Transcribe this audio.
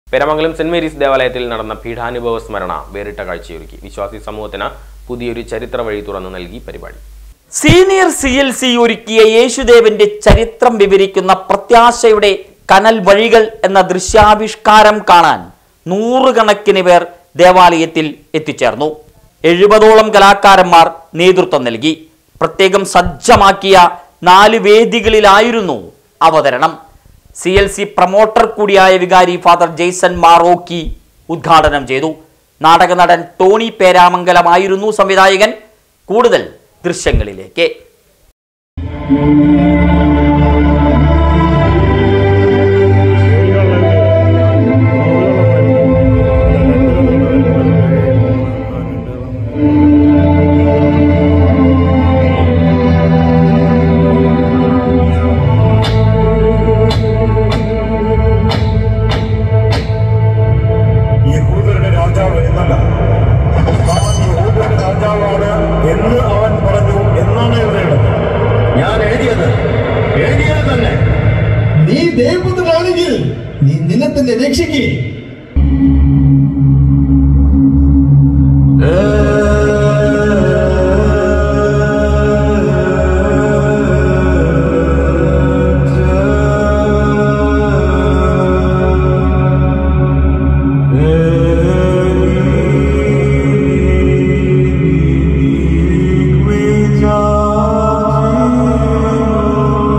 പെരമംഗലം saint Mary's ദേവാലയത്തിൽ നടന്ന പീഠാനുഭവ സ്മരണ വേറിട്ട കാഴ്ചയൊരുക്കി വിശ്വാസി സമൂഹത്തിന് പുതിയൊരു ചരിത്ര വഴി തുറന്നു നൽകി പരിപാടി സീനിയർ സി എൽ സി ഒരുക്കിയ യേശുദേവന്റെ ചരിത്രം വിവരിക്കുന്ന പ്രത്യാശയുടെ കനൽ വഴികൾ എന്ന ദൃശ്യാവിഷ്കാരം കാണാൻ നൂറുകണക്കിന് പേർ ദേവാലയത്തിൽ എത്തിച്ചേർന്നു എഴുപതോളം കലാകാരന്മാർ നേതൃത്വം നൽകി പ്രത്യേകം സജ്ജമാക്കിയ നാല് വേദികളിലായിരുന്നു അവതരണം സി എൽ സി പ്രൊമോട്ടർ കൂടിയായ വികാരി ഫാദർ ജെയ്സൺ മാറോക്കി ഉദ്ഘാടനം ചെയ്തു നാടക നടൻ ടോണി പേരാമംഗലമായിരുന്നു സംവിധായകൻ കൂടുതൽ ദൃശ്യങ്ങളിലേക്ക് യഹൂദരുടെ രാജാവ് എന്നല്ല താൻ യഹൂദരുടെ രാജാവാണ് എന്ന് അവൻ പറഞ്ഞു എന്നാണ് എഴുതേണ്ടത് ഞാൻ എഴുതിയത് എഴുതിയത് തന്നെ നീ ദേവപുത്രനാണെങ്കിൽ നീ നിന്നെ തന്നെ രക്ഷിക്കേ